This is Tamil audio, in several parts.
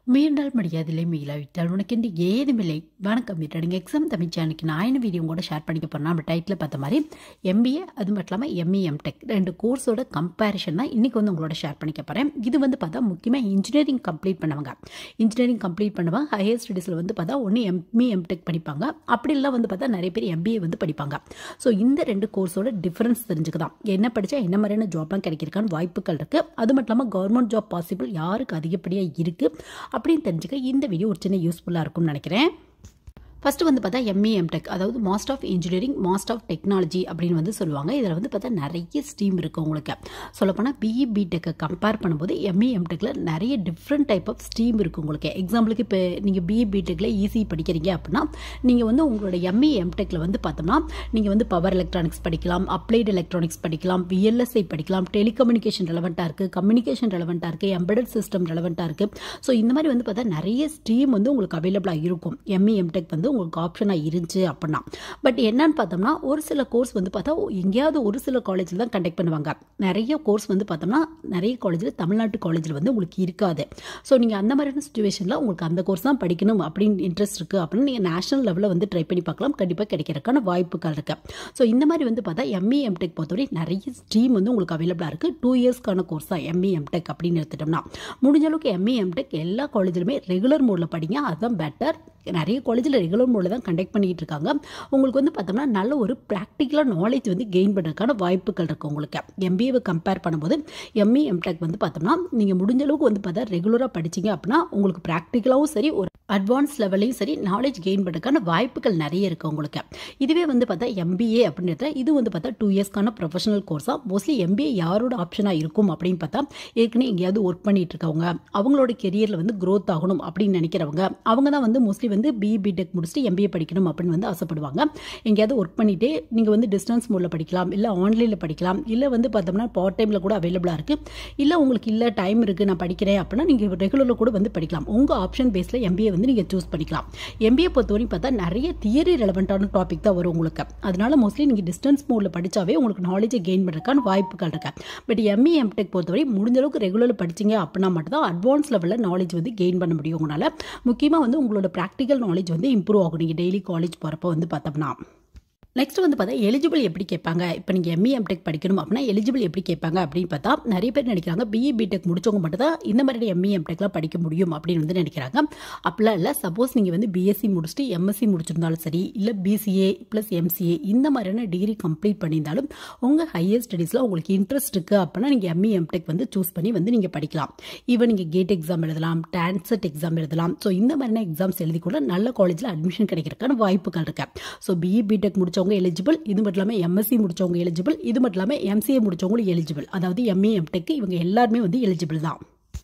மீண்டால் முடியாதில்லை மீளாவிட்டால் உனக்கென்று ஏதுமில்லை வணக்கம் வீட்டடிங்க எக்ஸாம் தமிழ் சேனலுக்கு நான் என்ன வீடியோ கூட ஷேர் பண்ணிக்க போறேன் நம்ம டைட்டில் பார்த்த மாதிரி எம்பிஏ அது மட்டும் இல்லாமல் எம்இ எம்டெக் ரெண்டு கோர்ஸோட கம்பேரிஷன் தான் இன்றைக்கி வந்து உங்களோட ஷேர் பண்ணிக்க போகிறேன் இது வந்து பார்த்தா முக்கியமாக இன்ஜினியரிங் கம்ப்ளீட் பண்ணவங்க இன்ஜினியரிங் கம்ப்ளீட் பண்ணுவாங்க ஹையர் ஸ்டடீஸில் வந்து பார்த்தா ஒன்று எம்இ எம்டெக் படிப்பாங்க அப்படி இல்லை வந்து பார்த்தா நிறைய பேர் எம்பிஏ வந்து படிப்பாங்க ஸோ இந்த ரெண்டு கோர்ஸோட டிஃப்ரென்ஸ் தெரிஞ்சுக்கலாம் என்ன படித்தா என்ன மாதிரியான ஜாப்லாம் கிடைக்கிறதுக்கான வாய்ப்புகள் இருக்குது அது மட்டும் இல்லாமல் கவர்மெண்ட் ஜாப் பாசிபிள் யாருக்கு அதிகப்படியாக இருக்குது அப்படின்னு தெரிஞ்சுக்க இந்த வீடியோ ஒரு சின்ன யூஸ்ஃபுல்லாக இருக்கும்னு நினைக்கிறேன் ஃபஸ்ட்டு வந்து பார்த்தா எம்இ எம்டெக் அதாவது master of engineering master of technology அப்படின்னு வந்து சொல்லுவாங்க இதில் வந்து பார்த்தா நிறைய ஸ்ட்ரீம் இருக்குது உங்களுக்கு சொல்லப்போனால் பிஇ பிடெக்கை கம்பேர் பண்ணும்போது எம்இ எம்டெக்கில் நிறைய டிஃப்ரெண்ட் டைப் ஆஃப் ஸ்ட்ரீம் இருக்குது உங்களுக்கு எக்ஸாம்பிளுக்கு இப்போ நீங்கள் பிஇ பிடெக்கில் ஈஸி படிக்கிறீங்க அப்படின்னா நீங்கள் வந்து உங்களோட எம்இ எம்டெக்கில் வந்து பார்த்தோம்னா நீங்கள் வந்து பவர் எலக்ட்ரானிக்ஸ் படிக்கலாம் அப்ளைடு எலக்ட்ரானிக்ஸ் படிக்கலாம் விஎல்எஸ்ஐ படிக்கலாம் டெலிகம்யூனிகேஷன் ரெலவெண்ட்டாக இருக்குது கம்யூனிகேஷன் ரெலவெண்ட்டாக இருக்குது எம்பெடட் சிஸ்டம் ரெலவெண்ட்டாக இருக்குது ஸோ இந்த மாதிரி வந்து பார்த்தா நிறைய ஸ்ட்ரீம் வந்து உங்களுக்கு அவைலபிளாக இருக்கும் எம்இ எம்டெக் வந்து உங்களுக்கு ஆப்ஷனாக இருந்துச்சு அப்படின்னா பட் என்னன்னு பார்த்தோம்னா ஒரு சில கோர்ஸ் வந்து பார்த்தா எங்கேயாவது ஒரு சில காலேஜில் தான் கண்டக்ட் பண்ணுவாங்க நிறைய கோர்ஸ் வந்து பார்த்தோம்னா நிறைய காலேஜில் தமிழ்நாட்டு காலேஜில் வந்து உங்களுக்கு இருக்காது ஸோ நீங்கள் அந்த மாதிரியான சுச்சுவேஷனில் உங்களுக்கு அந்த கோர்ஸ் தான் படிக்கணும் அப்படின்னு இன்ட்ரெஸ்ட் இருக்குது அப்படின்னு நீங்கள் நேஷனல் லெவலில் வந்து ட்ரை பண்ணி பார்க்கலாம் கண்டிப்பாக கிடைக்கிறதுக்கான வாய்ப்புகள் இருக்குது ஸோ இந்த மாதிரி வந்து பார்த்தா எம்இ எம்டெக் பொறுத்தவரை நிறைய ஸ்ட்ரீம் வந்து உங்களுக்கு அவைலபிளாக இருக்குது டூ இயர்ஸ்க்கான கோர்ஸ் தான் எம்இ எம்டெக் அப்படின்னு எடுத்துட்டோம்னா முடிஞ்ச அளவுக்கு எம்இ எம்டெக் எல்லா காலேஜிலுமே ரெகுலர் மோடில் படிங்க அதுதான் பெட்டர் நிறைய காலேஜில் ரெகுலர் மோடில் தான் கண்டக்ட் பண்ணிகிட்டு இருக்காங்க உங்களுக்கு வந்து பார்த்தோம்னா நல்ல ஒரு ப்ராக்டிக்கலாக நாலேஜ் வந்து கெயின் பண்ணுறதுக்கான வாய்ப்புகள் இருக்குது உங்களுக்கு எம்பிஏவை கம்பேர் பண்ணும்போது எம்இ எம்டெக் வந்து பார்த்தோம்னா நீங்கள் முடிஞ்ச அளவுக்கு வந்து பார்த்தா ரெகுலராக படிச்சிங்க அப்படின்னா உங்களுக்கு ப்ராக்டிக்கலாகவும் சரி ஒரு அட்வான்ஸ் லெவலையும் சரி நாலேஜ் கெயின் பண்ணுறதுக்கான வாய்ப்புகள் நிறைய இருக்குது உங்களுக்கு இதுவே வந்து பார்த்தா எம்பிஏ அப்படின்றத இது வந்து பார்த்தா டூ இயர்ஸ்க்கான ப்ரொஃபஷனல் கோர்ஸாக மோஸ்ட்லி எம்பிஏ யாரோட ஆப்ஷனாக இருக்கும் அப்படின்னு பார்த்தா ஏற்கனவே எங்கேயாவது ஒர்க் பண்ணிட்டு இருக்கவங்க அவங்களோட கெரியரில் வந்து க்ரோத் ஆகணும் அப்படின்னு நினைக்கிறவங்க அவங்க தான் வந்து மோஸ்ட்லி வந்து பிஇ பிடெக் முடிச்சுட்டு எம்பிஏ படிக்கணும் அப்படின்னு வந்து ஆசைப்படுவாங்க எங்கேயாவது ஒர்க் பண்ணிட்டே நீங்கள் வந்து டிஸ்டன்ஸ் மோடில் படிக்கலாம் இல்லை ஆன்லைனில் படிக்கலாம் இல்லை வந்து பார்த்தோம்னா பார்ட் டைமில் கூட அவைலபிளாக இருக்குது இல்லை உங்களுக்கு இல்லை டைம் இருக்குது நான் படிக்கிறேன் அப்படின்னா நீங்கள் ரெகுலரில் கூட வந்து படிக்கலாம் உங்கள் ஆப்ஷன் பேஸில் எம்பிஏ வந்து நீங்கள் சூஸ் பண்ணிக்கலாம் எம்பிஏ பொறுத்தவரைக்கும் பார்த்தா நிறைய தியரி ரெலவெண்ட்டான டாபிக் தான் வரும் உங்களுக்கு அதனால மோஸ்ட்லி நீங்கள் டிஸ்டன்ஸ் மோடில் படித்தாவே உங்களுக்கு நாலேஜை கெயின் பண்ணுறதுக்கான வாய்ப்புகள் இருக்கு பட் எம்இ எம்டெக் பொறுத்தவரை முடிஞ்ச அளவுக்கு ரெகுலரில் படிச்சிங்க அப்படின்னா மட்டும் தான் அட்வான்ஸ் லெவலில் நாலேஜ் வந்து கெயின் பண்ண முடியும் உங்களால் முக்கியமாக வந்து உங்களோட ப்ராக்டிக்கல் நாலேஜ் வந்து இம்ப்ரூவ் ஆகும் நீங்கள் டெய்லி காலேஜ் போகிறப்ப வந்து பார்த்தோம்னா நெக்ஸ்ட் வந்து பார்த்தா எலிஜிபிள் எப்படி கேட்பாங்க இப்போ நீங்கள் எம்இ எம்டெக் படிக்கணும் அப்படின்னா எலிஜிபிள் எப்படி கேட்பாங்க அப்படின்னு பார்த்தா நிறைய பேர் நினைக்கிறாங்க பிஇ பிடெக் முடிச்சவங்க மட்டும் தான் இந்த மாதிரி எம்இ எம்டெக்லாம் படிக்க முடியும் அப்படின்னு வந்து நினைக்கிறாங்க அப்படிலாம் இல்லை சப்போஸ் நீங்கள் வந்து பிஎஸ்சி முடிச்சுட்டு எம்எஸ்சி முடிச்சிருந்தாலும் சரி இல்லை பிசிஏ ப்ளஸ் எம்சிஏ இந்த மாதிரியான டிகிரி கம்ப்ளீட் பண்ணியிருந்தாலும் உங்கள் ஹையர் ஸ்டடீஸில் உங்களுக்கு இன்ட்ரெஸ்ட் இருக்குது அப்படின்னா நீங்கள் எம்இ எம்டெக் வந்து சூஸ் பண்ணி வந்து நீங்கள் படிக்கலாம் ஈவன் நீங்கள் கேட் எக்ஸாம் எழுதலாம் டான்செட் எக்ஸாம் எழுதலாம் ஸோ இந்த மாதிரியான எக்ஸாம்ஸ் எழுதி கூட நல்ல காலேஜில் அட்மிஷன் கிடைக்கிறதுக்கான வாய்ப்புகள் இருக்கு ஸோ பிஇ பிடெக் முடிச்சவங்க முடிச்சவங்க எலிஜிபிள் இது மட்டும் இல்லாமல் எம்எஸ்சி முடிச்சவங்க எலிஜிபிள் இது மட்டும் இல்லாமல் எம்சிஏ முடிச்சவங்களும் எலிஜிபிள் அதாவது எம்ஏ எம்டெக் இவங்க எல்லாருமே வந்து எலிஜிபிள் தான்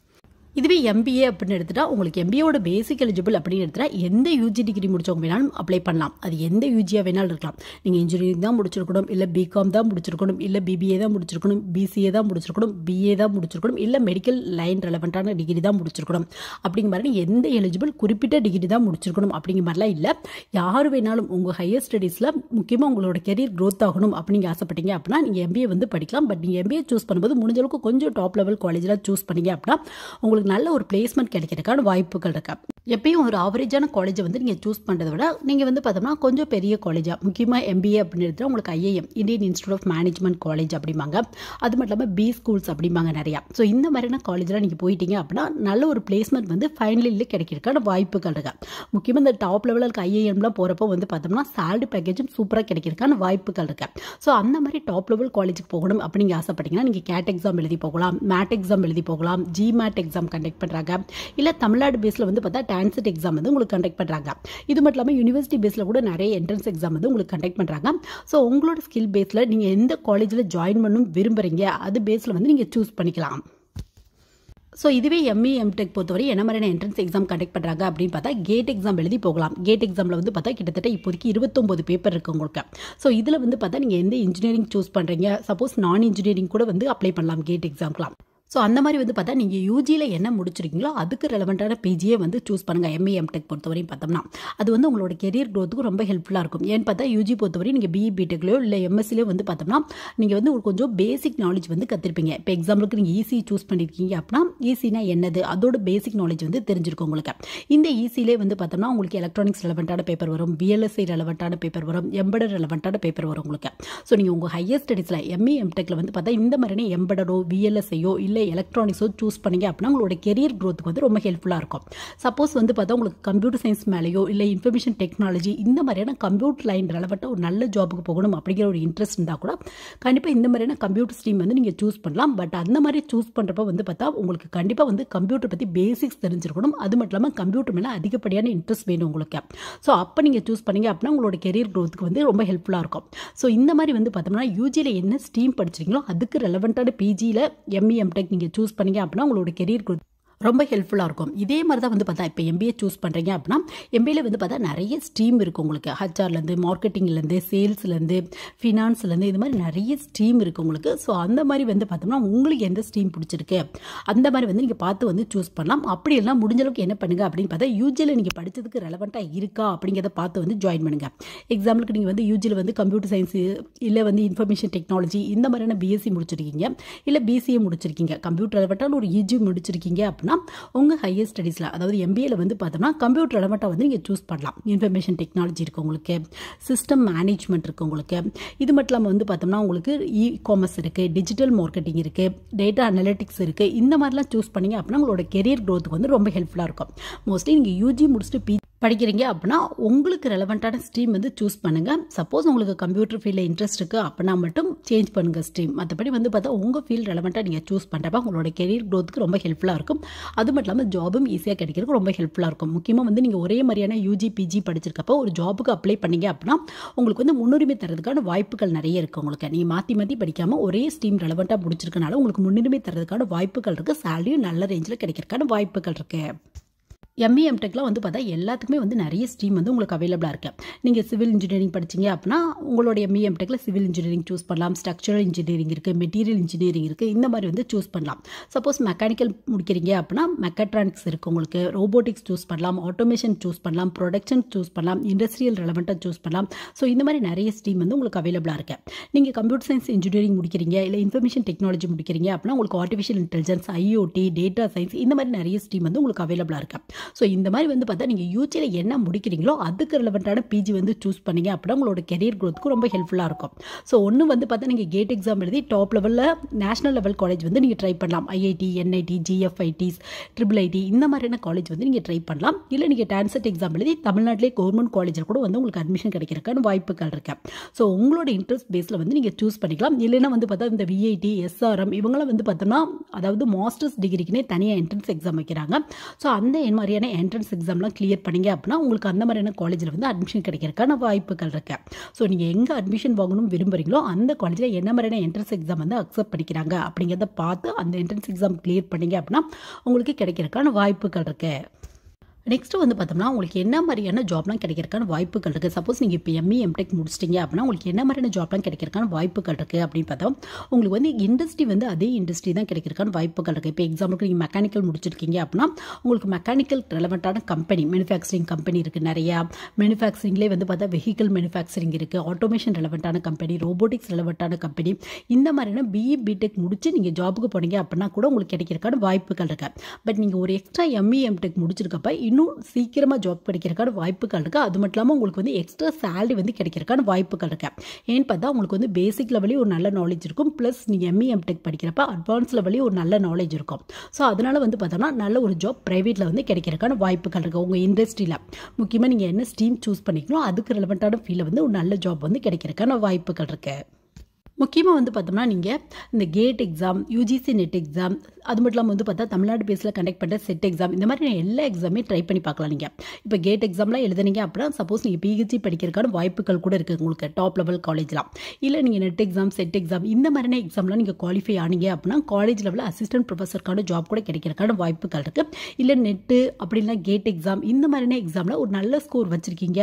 இதுவே எம்பிஏ அப்படின்னு எடுத்துட்டா உங்களுக்கு எம்பிஏவோட பேசிக் எலிஜிபிள் அப்படின்னு எடுத்துட்டா எந்த யூஜி டிகிரி முடிச்சவங்க வேணாலும் அப்ளை பண்ணலாம் அது எந்த யூஜியாக வேணாலும் இருக்கலாம் நீங்கள் இன்ஜினியரிங் தான் முடிச்சிருக்கணும் இல்லை பிகாம் தான் முடிச்சிருக்கணும் இல்லை பிபிஏ தான் முடிச்சிருக்கணும் பிசிஏ தான் முடிச்சிருக்கணும் பிஏ தான் முடிச்சிருக்கணும் இல்லை மெடிக்கல் லைன் ரெலவெண்ட்டான டிகிரி தான் முடிச்சிருக்கணும் அப்படிங்கிற மாதிரி எந்த எலிஜிபிள் குறிப்பிட்ட டிகிரி தான் முடிச்சிருக்கணும் அப்படிங்கிற மாதிரிலாம் இல்லை யார் வேணாலும் உங்கள் ஹையர் ஸ்டடீஸில் முக்கியமாக உங்களோட கெரியர் க்ரோத் ஆகணும் அப்படின்னு ஆசைப்பட்டீங்க அப்படின்னா நீங்கள் எம்பிஏ வந்து படிக்கலாம் பட் நீங்கள் எம்பிஏ சூஸ் பண்ணும்போது முடிஞ்ச அளவுக்கு கொஞ்சம் டாப் லெவல் காலேஜில் சூஸ் பண்ணீங்க அப்படின்னா உங்களுக்கு உங்களுக்கு நல்ல ஒரு பிளேஸ்மெண்ட் கிடைக்கிறதுக்கான வாய்ப்புகள் இருக்கு எப்பயும் ஒரு ஆவரேஜான காலேஜை வந்து நீங்கள் சூஸ் பண்ணுறதை விட நீங்கள் வந்து பார்த்தோம்னா கொஞ்சம் பெரிய காலேஜாக முக்கியமாக எம்பிஏ அப்படின்னு எடுத்தால் உங்களுக்கு IIM Indian institute of management college அப்படிம்பாங்க அது மட்டும் இல்லாமல் பி ஸ்கூல்ஸ் அப்படிம்பாங்க நிறையா ஸோ இந்த மாதிரியான காலேஜில் நீங்கள் போயிட்டீங்க அப்படின்னா நல்ல ஒரு பிளேஸ்மெண்ட் வந்து ஃபைனலில் கிடைக்கிறதுக்கான வாய்ப்புகள் இருக்கு முக்கியமாக இந்த டாப் லெவலில் இருக்க ஐஏஎம்லாம் போகிறப்போ வந்து பார்த்தோம்னா சேலரி பேக்கேஜும் சூப்பராக கிடைக்கிறதுக்கான வாய்ப்புகள் இருக்கு ஸோ அந்த மாதிரி டாப் லெவல் காலேஜுக்கு போகணும் அப்படின்னு ஆசைப்பட்டீங்கன்னா நீங்கள் கேட் எக்ஸாம் எழுதி போகலாம் மேட் எக்ஸாம் எழுதி போகலாம் ஜி மேட் எக்ஸாம் கண்டக்ட் பண்ணுறாங்க இல்லை தமிழ்நாடு பேஸில் வந்து பார்த்தா டான்செட் எக்ஸாம் வந்து உங்களுக்கு கண்டக்ட் பண்ணுறாங்க இது மட்டும் இல்லாமல் யூனிவர்சிட்டி பேஸில் கூட நிறைய என்ட்ரன்ஸ் எக்ஸாம் வந்து உங்களுக்கு கண்டக்ட் பண்ணுறாங்க ஸோ உங்களோட ஸ்கில் பேஸில் நீங்கள் எந்த காலேஜில் ஜாயின் பண்ணணும் விரும்புகிறீங்க அது பேஸில் வந்து நீங்கள் சூஸ் பண்ணிக்கலாம் ஸோ இதுவே எம்இ எம்டெக் பொறுத்தவரை என்ன மாதிரியான என்ட்ரன்ஸ் எக்ஸாம் கண்டக்ட் பண்ணுறாங்க அப்படின்னு பார்த்தா கேட் எக்ஸாம் எழுதி போகலாம் கேட் எக்ஸாமில் வந்து பார்த்தா கிட்டத்தட்ட இப்போதைக்கு இருபத்தொம்பது பேப்பர் இருக்குது உங்களுக்கு ஸோ இதில் வந்து பார்த்தா நீங்கள் எந்த இன்ஜினியரிங் சூஸ் பண்ணுறீங்க சப்போஸ் நான் இன்ஜினியரிங் கூட வந்து அப்ளை பண்ணலாம் கேட் எக்ஸாம்க்குலாம் ஸோ அந்த மாதிரி வந்து பார்த்தா நீங்கள் யூஜியில் என்ன முடிச்சிருக்கீங்களோ அதுக்கு ரெலவெண்ட்டான பிஜியே வந்து சூஸ் பண்ணுங்கள் எம்ஏ எம்டெக் பொறுத்தவரையும் பார்த்தோம்னா அது வந்து உங்களோட கெரியர் க்ரோத்துக்கு ரொம்ப ஹெல்ப்ஃபுல்லாக இருக்கும் ஏன்னு பார்த்தா யூஜி பொறுத்தவரை நீங்கள் பிஇ பிடெக்லையோ இல்லை எம்எஸ்சிலையோ வந்து பார்த்தோம்னா நீங்கள் வந்து ஒரு கொஞ்சம் பேசிக் நாலேஜ் வந்து கற்றுருப்பீங்க இப்போ எக்ஸாம்பிளுக்கு நீங்கள் ஈஸி சூஸ் பண்ணியிருக்கீங்க அப்படின்னா ஈஸினா என்னது அதோட பேசிக் நாலேஜ் வந்து தெரிஞ்சிருக்கும் உங்களுக்கு இந்த ஈஸிலே வந்து பார்த்தோம்னா உங்களுக்கு எலக்ட்ரானிக்ஸ் ரெலவெண்ட்டான பேப்பர் வரும் பிஎல்எஸ்ஐ ரெலவெண்ட்டான பேப்பர் வரும் எம்படர் ரெலவெண்ட்டான பேப்பர் வரும் உங்களுக்கு ஸோ நீங்கள் உங்கள் ஹையர் ஸ்டடீஸில் எம்ஏ எம்டெக்கில் வந்து பார்த்தா இந்த மாதிரியான எம்படரோ விஎல்எஸ்ஐயோ இல்லை எலக்ட்ரானிக்ஸோ சூஸ் பண்ணீங்க அப்படின்னா உங்களோட கெரியர் க்ரோத்துக்கு வந்து ரொம்ப ஹெல்ப்ஃபுல்லாக இருக்கும் சப்போஸ் வந்து பார்த்தா உங்களுக்கு கம்ப்யூட்டர் சயின்ஸ் மேலேயோ இல்லை இன்ஃபர்மேஷன் டெக்னாலஜி இந்த மாதிரியான கம்ப்யூட்டர் லைன் ரெலவெண்ட்டாக ஒரு நல்ல ஜாபுக்கு போகணும் அப்படிங்கிற ஒரு இன்ட்ரெஸ்ட் இருந்தால் கூட கண்டிப்பாக இந்த மாதிரியான கம்ப்யூட்டர் ஸ்ட்ரீம் வந்து நீங்கள் சூஸ் பண்ணலாம் பட் அந்த மாதிரி சூஸ் பண்ணுறப்ப வந்து பார்த்தா உங்களுக்கு கண்டிப்பாக வந்து கம்ப்யூட்டர் பற்றி பேசிக்ஸ் தெரிஞ்சிருக்கணும் அது மட்டும் இல்லாமல் கம்ப்யூட்டர் மேலே அதிகப்படியான இன்ட்ரெஸ்ட் வேணும் உங்களுக்கு ஸோ அப்போ நீங்கள் சூஸ் பண்ணீங்க அப்படின்னா உங்களோட கெரியர் க்ரோத்துக்கு வந்து ரொம்ப ஹெல்ப்ஃபுல்லாக இருக்கும் ஸோ இந்த மாதிரி வந்து பார்த்தோம்னா யூஜியில் என்ன ஸ்ட்ரீம் படிச்சிருக்கீங்களோ அதுக்கு ரெலவெண்ட்டான பிஜியில் எம்இ எம்டெக் நீங்கள் சூஸ் பண்ணீங்க அப்படின்னா உங்களோட கெரியர் க்ரோத் ரொம்ப ஹெல்ப்ஃபுல்லாக இருக்கும் இதே மாதிரி தான் வந்து பார்த்தா இப்போ எம்பிஏ சூஸ் பண்ணுறீங்க அப்படின்னா எம்பிஏல வந்து பார்த்தா நிறைய ஸ்ட்ரீம் இருக்குது உங்களுக்கு ஹச்ஆர்லேருந்து மார்க்கெட்டிங்லேருந்து சேல்ஸ்லேருந்து ஃபினான்ஸ்லேருந்து இது மாதிரி நிறைய ஸ்ட்ரீம் இருக்குது உங்களுக்கு ஸோ அந்த மாதிரி வந்து பார்த்தோம்னா உங்களுக்கு எந்த ஸ்ட்ரீம் பிடிச்சிருக்கு அந்த மாதிரி வந்து நீங்கள் பார்த்து வந்து சூஸ் பண்ணலாம் அப்படி எல்லாம் முடிஞ்ச அளவுக்கு என்ன பண்ணுங்கள் அப்படின்னு பார்த்தா யூஜியில் நீங்கள் படித்ததுக்கு ரெலவெண்ட்டாக இருக்கா அப்படிங்கிறத பார்த்து வந்து ஜாயின் பண்ணுங்கள் எக்ஸாம்பிளுக்கு நீங்கள் வந்து யூஜியில் வந்து கம்ப்யூட்டர் சயின்ஸ் இல்லை வந்து இன்ஃபர்மேஷன் டெக்னாலஜி இந்த மாதிரியான பிஎஸ்சி முடிச்சிருக்கீங்க இல்லை பிசிஏ முடிச்சிருக்கீங்க கம்ப்யூட்டர் ரெலவெண்ட்டான ஒரு யூஜி முடிச்சிருக்கீங்க அப்படின்னா உங்கள் ஹையர் ஸ்டடீஸில் அதாவது எம்பிஏல வந்து பார்த்தோம்னா கம்ப்யூட்டர் ரெலவெண்ட்டாக வந்து நீங்கள் சூஸ் பண்ணலாம் இன்ஃபர்மேஷன் டெக்னாலஜி இருக்குது உங்களுக்கு சிஸ்டம் மேனேஜ்மெண்ட் இருக்குது உங்களுக்கு இது மட்டும் இல்லாமல் வந்து பார்த்தோம்னா உங்களுக்கு இ காமர்ஸ் இருக்குது டிஜிட்டல் மார்க்கெட்டிங் இருக்குது டேட்டா அனலிட்டிக்ஸ் இருக்குது இந்த மாதிரிலாம் சூஸ் பண்ணீங்க அப்படின்னா உங்களோட கெரியர் க்ரோத்துக்கு வந்து ரொம்ப ஹெல்ப்ஃபுல்லாக இருக்கும் மோஸ்ட்லி நீங்கள் யூஜி முடிச்சுட்டு பி படிக்கிறீங்க அப்படின்னா உங்களுக்கு ரெலவெண்ட்டான ஸ்ட்ரீம் வந்து சூஸ் பண்ணுங்கள் சப்போஸ் உங்களுக்கு கம்ப்யூட்டர் ஃபீல்டில் இன்ட்ரெஸ்ட் இருக்குது அப்படின்னா மட்டும் சேஞ்ச் பண்ணுங்கள் ஸ்ட்ரீம் மற்றபடி வந்து பார்த்தா உங்கள் ஃபீல்ட் ரெலவெண்ட்டாக நீங்கள் சூஸ் பண்ணுறப்ப உங்களோட கெரியர் க்ரோத்துக்கு ரொம்ப ஹெல்ப்ஃபுல்லாக இருக்கும் அது மட்டும் இல்லாமல் ஜாபும் ஈஸியாக கிடைக்கிறதுக்கு ரொம்ப ஹெல்ப்ஃபுல்லாக இருக்கும் முக்கியமாக வந்து நீங்கள் ஒரே மாதிரியான யூஜி பிஜி படிச்சிருக்கப்போ ஒரு ஜாபுக்கு அப்ளை பண்ணீங்க அப்படின்னா உங்களுக்கு வந்து முன்னுரிமை தரதுக்கான வாய்ப்புகள் நிறைய இருக்குது உங்களுக்கு நீங்கள் மாற்றி மாற்றி படிக்காமல் ஒரே ஸ்ட்ரீம் ரெலவெண்ட்டாக முடிச்சிருக்கனால உங்களுக்கு முன்னுரிமை தரதுக்கான வாய்ப்புகள் இருக்குது சேலரியும் நல்ல ரேஞ்சில் கிடைக்கிறதுக்கான வாய்ப்புகள் இருக்குது எம்இ எம்டெக்லாம் வந்து பார்த்தா எல்லாத்துக்குமே வந்து நிறைய ஸ்ட்ரீம் வந்து உங்களுக்கு அவைலபிளாக இருக்குது நீங்கள் சிவில் இன்ஜினியரிங் படிச்சீங்க அப்படின்னா உங்களோட எம்இ எம்டெக்கில் சிவில் இன்ஜினியரிங் சூஸ் பண்ணலாம் ஸ்ட்ரக்சரல் இன்ஜினியரிங் இருக்குது மெட்டீரியல் இன்ஜினியரிங் இருக்குது இந்த மாதிரி வந்து சூஸ் பண்ணலாம் சப்போஸ் மெக்கானிக்கல் முடிக்கிறீங்க அப்படின்னா மெக்கட்ரானிக்ஸ் இருக்குது உங்களுக்கு ரோபோட்டிக்ஸ் சூஸ் பண்ணலாம் ஆட்டோமேஷன் சூஸ் பண்ணலாம் ப்ரொடக்ஷன் சூஸ் பண்ணலாம் இண்டஸ்ட்ரியல் ரெலவெண்ட்டாக சூஸ் பண்ணலாம் ஸோ இந்த மாதிரி நிறைய ஸ்ட்ரீம் வந்து உங்களுக்கு அவைலபிளாக இருக்குது நீங்கள் கம்ப்யூட்டர் சயின்ஸ் இன்ஜினியரிங் முடிக்கிறீங்க இல்லை இன்ஃபர்மேஷன் டெக்னாலஜி முடிக்கிறீங்க அப்படின்னா உங்களுக்கு artificial intelligence IoT data science இந்த மாதிரி நிறைய ஸ்ட்ரீம் வந்து உங்களுக்கு அவைலபிளாக இருக்குது ஸோ இந்த மாதிரி வந்து பார்த்தா நீங்கள் யூஜியில் என்ன முடிக்கிறீங்களோ அதுக்கு ரிலவெண்ட்டான பிஜி வந்து சூஸ் பண்ணீங்க அப்படின்னா உங்களோட கெரியர் க்ரோத்துக்கு ரொம்ப ஹெல்ப்ஃபுல்லாக இருக்கும் ஸோ ஒன்று வந்து பார்த்தா நீங்கள் கேட் எக்ஸாம் எழுதி டாப் லெவலில் நேஷனல் லெவல் காலேஜ் வந்து நீங்கள் ட்ரை பண்ணலாம் IIT NIT GFTIs triple IT இந்த மாதிரியான காலேஜ் வந்து நீங்கள் ட்ரை பண்ணலாம் இல்லை நீங்கள் டான்செட் எக்ஸாம் எழுதி தமிழ்நாட்டிலே கவர்மெண்ட் காலேஜில் கூட வந்து உங்களுக்கு அட்மிஷன் கிடைக்கிறதுக்கான வாய்ப்புகள் இருக்கு ஸோ உங்களோட இன்ட்ரெஸ்ட் பேஸில் வந்து நீங்கள் சூஸ் பண்ணிக்கலாம் இல்லைன்னா வந்து பார்த்தா இந்த விஐடி எஸ்ஆர்எம் இவங்களாம் வந்து பார்த்தோம்னா அதாவது மாஸ்டர்ஸ் டிகிரிக்குனே தனியாக என்ட்ரன்ஸ் எக்ஸாம் வைக்கிறாங்க ஸோ அந்த மாதிரியான என்ட்ரன்ஸ் எக்ஸாம்லாம் கிளியர் பண்ணீங்க அப்படின்னா உங்களுக்கு அந்த மாதிரியான காலேஜில் வந்து அட்மிஷன் கிடைக்கிறதுக்கான வாய்ப்புகள் இருக்கு ஸோ நீங்கள் எங்கே அட்மிஷன் வாங்கணும் விரும்புறீங்களோ அந்த காலேஜில் என்ன மாதிரியான என்ட்ரன்ஸ் எக்ஸாம் வந்து அக்செப்ட் பண்ணிக்கிறாங்க அப்படிங்கிறத பார்த்து அந்த என்ட்ரன்ஸ் எக்ஸாம் கிளியர் பண்ணீங்க அப்படின்னா உங்களுக்கு கிடைக்கிறதுக்கான வாய்ப்புகள் இருக்கு நெக்ஸ்ட் வந்து பார்த்தோம்னா உங்களுக்கு என்ன மாதிரியான ஜாப்லாம் கிடைக்கிறதுக்கான வாய்ப்புகள் இருக்குது சப்போஸ் நீங்கள் இப்போ எம்இ எம்டெக் முடிச்சிட்டிங்க அப்படின்னா உங்களுக்கு என்ன மாதிரியான ஜாப்லாம் கிடைக்கிறதுக்கான வாய்ப்புகள் இருக்குது அப்படின்னு பார்த்தா உங்களுக்கு வந்து இண்டஸ்ட்ரி வந்து அதே இண்டஸ்ட்ரி தான் கிடைக்கிறதுக்கான வாய்ப்புகள் இருக்குது இப்போ எக்ஸாம்பிளுக்கு நீங்கள் மெக்கானிக்கல் முடிச்சிருக்கீங்க அப்படின்னா உங்களுக்கு மெக்கானிக்கல் ரெலவெண்ட்டான கம்பெனி மேனுஃபேக்சரிங் கம்பெனி இருக்குது நிறையா மேனுஃபேக்சரிங்லேயே வந்து பார்த்தா வெஹிக்கல் மேனுஃபேக்சரிங் இருக்குது ஆட்டோமேஷன் ரெலவெண்ட்டான கம்பெனி ரோபோட்டிக்ஸ் ரெலவெண்ட்டான கம்பெனி இந்த மாதிரியான பிஇ பிடெக் முடிச்சு நீங்கள் ஜாபுக்கு போனீங்க அப்படின்னா கூட உங்களுக்கு கிடைக்கிறதுக்கான வாய்ப்புகள் இருக்குது பட் நீங்கள் ஒரு எக்ஸ்ட்ரா எம்இ எம்டெக் முடிச்சிருக்கப்ப இன்னும் சீக்கிரமாக ஜாப் கிடைக்கிறதுக்கான வாய்ப்புகள் இருக்குது அது மட்டும் இல்லாமல் உங்களுக்கு வந்து எக்ஸ்ட்ரா சேலரி வந்து கிடைக்கிறதுக்கான வாய்ப்புகள் இருக்கு ஏன்னு பார்த்தா உங்களுக்கு வந்து பேசிக் லெவலே ஒரு நல்ல நாலேஜ் இருக்கும் ப்ளஸ் நீங்கள் எம்இ எம்டெக் படிக்கிறப்ப அட்வான்ஸ் லெவலே ஒரு நல்ல நாலேஜ் இருக்கும் ஸோ அதனால் வந்து பார்த்தோம்னா நல்ல ஒரு ஜாப் ப்ரைவேட்டில் வந்து கிடைக்கிறதுக்கான வாய்ப்புகள் இருக்குது உங்கள் இண்டஸ்ட்ரியில் முக்கியமாக நீங்கள் என்ன ஸ்ட்ரீம் சூஸ் பண்ணிக்கணும் அதுக்கு ரெலவெண்ட்டான ஃபீல்டில் வந்து ஒரு நல்ல ஜாப் வந்து கிடைக்கிறதுக்கான வாய்ப்புகள் இருக்குது முக்கியமாக வந்து பார்த்தோம்னா நீங்கள் இந்த GATE exam UGC NET exam அது மட்டும் இல்லாமல் வந்து பார்த்தா தமிழ்நாடு பேஸில் கண்டக்ட் பண்ணுற செட் எக்ஸாம் இந்த மாதிரி எல்லா எக்ஸாமே ட்ரை பண்ணி பார்க்கலாம் நீங்கள் இப்போ கேட் எக்ஸாம்லாம் எழுதுனீங்க அப்படின்னா சப்போஸ் நீங்கள் பிஹெச்சி படிக்கிறதுக்கான வாய்ப்புகள் கூட இருக்குது உங்களுக்கு டாப் லெவல் காலேஜ்லாம் இல்லை நீங்கள் நெட் எக்ஸாம் செட் எக்ஸாம் இந்த மாதிரியான எக்ஸாம்லாம் நீங்கள் குவாலிஃபை ஆனீங்க அப்படின்னா காலேஜ் லெவலில் அசிஸ்டன்ட் ப்ரொஃபஸருக்கான ஜாப் கூட கிடைக்கிறதுக்கான வாய்ப்புகள் இருக்குது இல்லை நெட்டு அப்படின்னா கேட் எக்ஸாம் இந்த மாதிரியான எக்ஸாமில் ஒரு நல்ல ஸ்கோர் வச்சுருக்கீங்க அப்படின்னா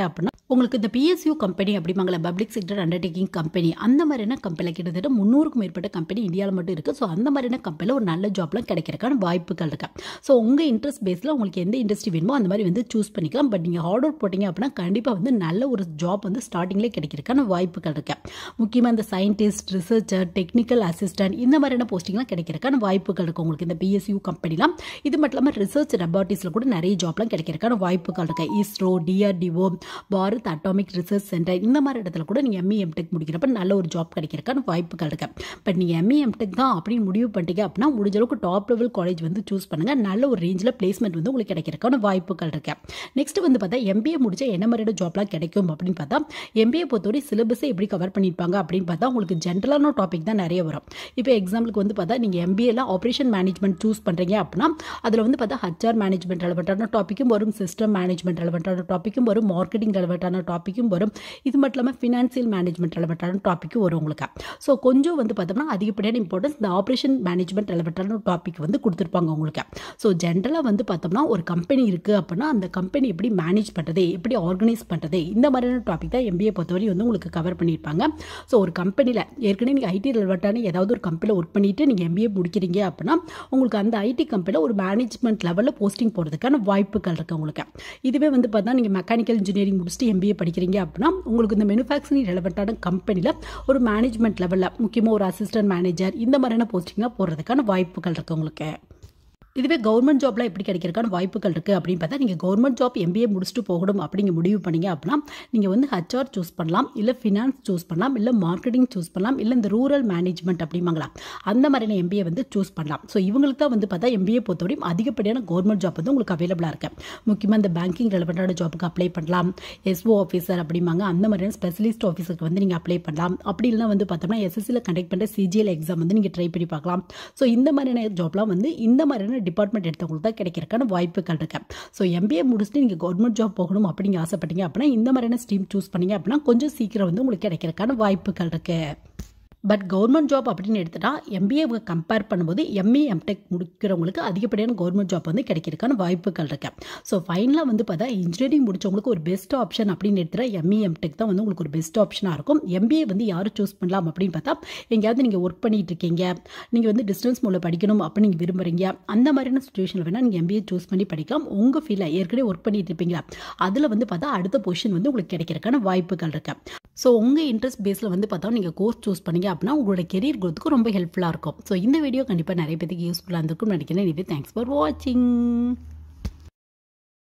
உங்களுக்கு இந்த பிஎஸ்யூ கம்பெனி அப்படிம்பாங்கள பப்ளிக் செக்டர் அண்டர்டேக்கிங் கம்பெனி அந்த மாதிரியான கம்பெனியில் கிட்டத்தட்ட முந்நூறுக்கும் மேற்பட்ட கம்பெனி இந்தியாவில் மட்டும் இருக்குது ஸோ அந்த மாதிரியான கம்பெனியில் ஒரு நல்ல ஜாப்லாம் கிடைக்கிறதுக்கான வாய்ப்புகள் இருக்கு ஸோ உங்கள் இன்ட்ரெஸ்ட் பேஸில் உங்களுக்கு எந்த இண்டஸ்ட்ரி வேணுமோ அந்த மாதிரி வந்து சூஸ் பண்ணிக்கலாம் பட் நீங்கள் ஹார்ட் அவுட் போட்டிங்க அப்படின்னா கண்டிப்பாக வந்து நல்ல ஒரு ஜாப் வந்து ஸ்டார்டிங்லேயே கிடைக்கிறதுக்கான வாய்ப்புகள் இருக்கு முக்கியமாக இந்த சயின்டிஸ்ட் ரிசர்ச்சர் டெக்னிக்கல் அசிஸ்டன்ட் இந்த மாதிரியான போஸ்டிங்லாம் கிடைக்கிறதுக்கான வாய்ப்புகள் இருக்குது உங்களுக்கு இந்த பிஎஸ்யூ கம்பெனிலாம் இது மட்டும் இல்லாமல் ரிசர்ச் லெபார்ட்டரிஸில் கூட நிறைய ஜாப்லாம் கிடைக்கிறதுக்கான வாய்ப்புகள் இருக்கு ISRO DRDO Bharat atomic research centre இந்த மாதிரி இடத்துல கூட நீங்கள் எம்இ எம்டெக் முடிக்கிறப்ப நல்ல ஒரு ஜாப் கிடைக்கிறதுக்கான வாய்ப்புகள் இருக்கு பட் நீங்கள் எம்இ எம்டெக் தான் அப்படின்னு முடிவு பண்ணிட்டீங்க அப்படின்னா முடிஞ்ச அளவுக்கு டாப் லெவல் காலேஜ் வந்து சூஸ் பண்ணுங்க நல்ல ஒரு ரேஞ்சில் பிளேஸ்மெண்ட் வந்து உங்களுக்கு கிடைக்கிறதுக்கான வாய்ப்புகள் இருக்கு நெக்ஸ்ட் வந்து பார்த்தா எம்பிஏ முடிச்சா என்ன மாதிரியான ஜாப்லாம் கிடைக்கும் அப்படின்னு பார்த்தா எம்பிஏ பொறுத்தவரை சிலபஸை எப்படி கவர் பண்ணியிருப்பாங்க அப்படின்னு பார்த்தா உங்களுக்கு ஜென்ரலான டாபிக் தான் நிறைய வரும் இப்போ எக்ஸாம்பிளுக்கு வந்து பார்த்தா நீங்கள் எம்பிஏல ஆப்ரேஷன் மேனேஜ்மெண்ட் சூஸ் பண்ணுறீங்க அப்படின்னா அதில் வந்து பார்த்தா ஹச்ஆர் மேனேஜ்மெண்ட் ரெலவெண்ட்டான டாப்பிக்கும் வரும் சிஸ்டம் மேனேஜ்மெண்ட் ரெலவெண்ட்டான டாப்பிக்கும் வரும் மார்க்கெட்டிங் ரெலவெண்ட்டான டாப்பிக்கும் வரும் இது மட்டும் இல்லாமல் ஃபினான்சியல் மேனேஜ்மெண்ட் ரெலவெண்ட்டான டாப்பிக்கும் வரும் உங்களுக்கு ஸோ கொஞ்சம் வந்து பார்த்தோம்னா அதிகப்படியான இம்பார்ட்டன்ஸ் இந்த ஆப்ரேஷன் மேனேஜ்மெண்ட் ரெலவெண்ட்டான டாபிக் வந்து கொடுத்துருப்பாங்க உங்களுக்கு ஸோ ஜென்ரலாக வந்து பார்த்தோம்னா ஒரு கம்பெனி இருக்குது அப்படின்னா அந்த கம்பெனி எப்படி மேனேஜ் பண்ணுறது எப்படி ஆர்கனைஸ் பண்ணுறது இந்த மாதிரியான டாபிக் தான் எம்பிஏ பொறுத்தவரை வந்து உங்களுக்கு கவர் பண்ணியிருப்பாங்க ஸோ ஒரு கம்பெனியில் ஏற்கனவே நீங்கள் ஐடி ரிலேட்டான ஏதாவது ஒரு கம்பெனியில் ஒர்க் பண்ணிட்டு நீங்கள் எம்பிஏ முடிக்கிறீங்க அப்படின்னா உங்களுக்கு அந்த ஐடி கம்பெனியில் ஒரு மேனேஜ்மெண்ட் லெவலில் போஸ்டிங் போகிறதுக்கான வாய்ப்புகள் இருக்குது உங்களுக்கு இதுவே வந்து பார்த்தா நீங்கள் மெக்கானிக்கல் இன்ஜினியரிங் முடிச்சுட்டு எம்பிஏ படிக்கிறீங்க அப்படின்னா உங்களுக்கு இந்த மேனுஃபேக்சரிங் ரெலவெண்ட்டான கம்பெனியில் ஒரு மேனேஜ்மெண்ட் லெவலில் முக்கியமாக ஒரு அசிஸ்டன்ட் மேனேஜர் இந்த மாதிரியான போஸ்டிங்லாம் போகிறதுக்கான வாய்ப்புகள் இருக்குது உங்களுக்கு இதுவே கவர்மெண்ட் ஜாப்லாம் எப்படி கிடைக்கிறதுக்கான வாய்ப்புகள் இருக்குது அப்படின்னு பார்த்தா நீங்கள் கவர்மெண்ட் ஜாப் எம்பிஏ முடிச்சுட்டு போகணும் அப்படிங்க முடிவு பண்ணீங்க அப்படின்னா நீங்கள் வந்து ஹச்ஆர் சூஸ் பண்ணலாம் இல்லை ஃபினான்ஸ் சூஸ் பண்ணலாம் இல்லை மார்க்கெட்டிங் சூஸ் பண்ணலாம் இல்லை இந்த ரூரல் மேனேஜ்மெண்ட் அப்படிம்பாங்களா அந்த மாதிரியான எம்பிஏ வந்து சூஸ் பண்ணலாம் ஸோ இவங்களுக்கு தான் வந்து பார்த்தா எம்பிஏ பொறுத்தவரையும் அதிகப்படியான கவர்மெண்ட் ஜாப் வந்து உங்களுக்கு அவைலபிளாக இருக்கு முக்கியமாக இந்த பேங்கிங் ரெலவெண்ட்டான ஜாப்புக்கு அப்ளை பண்ணலாம் எஸ்ஓ ஆஃபீஸர் அப்படிம்பாங்க அந்த மாதிரியான ஸ்பெஷலிஸ்ட் ஆஃபீஸருக்கு வந்து நீங்கள் அப்ளை பண்ணலாம் அப்படி இல்லைனா வந்து பார்த்தோம்னா எஸ்எஸ்சியில் கண்டக்ட் பண்ணுற சிஜிஎல் எக்ஸாம் வந்து நீங்கள் ட்ரை பண்ணி பார்க்கலாம் ஸோ இந்த மாதிரியான ஜாப்லாம் வந்து இந்த மாதிரியான டிபார்ட்மெண்ட் எடுத்தவங்களுக்கு தான் கிடைக்கிறதுக்கான வாய்ப்புகள் இருக்கு ஸோ எம்பிஏ முடிச்சுட்டு நீங்கள் கவர்மெண்ட் ஜாப் போகணும் அப்படிங்க ஆசைப்பட்டீங்க அப்படின்னா இந்த மாதிரியான ஸ்ட்ரீம் சூஸ் பண்ணீங்க அப்படின்னா கொஞ்சம் சீக்கிரம் வந்து உங்களுக்கு கிடைக்கிறதுக்கான வாய்ப்புகள் இருக்கு பட் கவர்மெண்ட் ஜாப் அப்படின்னு எடுத்துட்டா எம்பிஏவை கம்பேர் பண்ணும்போது எம்ஏ எம்டெக் முடிக்கிறவங்களுக்கு அதிகப்படியான கவர்மெண்ட் ஜாப் வந்து கிடைக்கிறதுக்கான வாய்ப்புகள் இருக்கு ஸோ ஃபைனலாக வந்து பார்த்தா இன்ஜினியரிங் முடிச்சவங்களுக்கு ஒரு பெஸ்ட் ஆப்ஷன் அப்படின்னு எடுத்துட்டா எம்ஏ எம்டெக் தான் வந்து உங்களுக்கு ஒரு பெஸ்ட் ஆப்ஷனாக இருக்கும் எம்பிஏ வந்து யார் சூஸ் பண்ணலாம் அப்படின்னு பார்த்தா எங்கேயாவது நீங்கள் ஒர்க் பண்ணிட்டு இருக்கீங்க நீங்கள் வந்து டிஸ்டன்ஸ் மூலம் படிக்கணும் அப்படின்னு நீங்கள் விரும்புறீங்க அந்த மாதிரியான சுச்சுவேஷனில் வேணால் நீங்கள் எம்பிஏ சூஸ் பண்ணி படிக்கலாம் உங்கள் ஃபீல்டில் ஏற்கனவே ஒர்க் பண்ணிட்டு இருப்பீங்களா அதில் வந்து பார்த்தா அடுத்த பொசிஷன் வந்து உங்களுக்கு கிடைக்கிறதுக்கான வாய்ப்புகள் இருக்கு ஸோ உங்கள் இன்ட்ரெஸ்ட் பேஸில் வந்து பார்த்தா நீங்கள் கோர்ஸ் சூஸ் பண்ணீங்க அப்படின்னா உங்களோட கெரியர் growth-க்கு ரொம்ப ஹெல்ப்ஃபுல்லாக இருக்கும் ஸோ இந்த வீடியோ கண்டிப்பாக நிறைய பேருக்கு யூஸ்ஃபுல்லாக இருந்திருக்கும்னு நினைக்கிறேன் இது தேங்க்ஸ் ஃபார் வாட்சிங்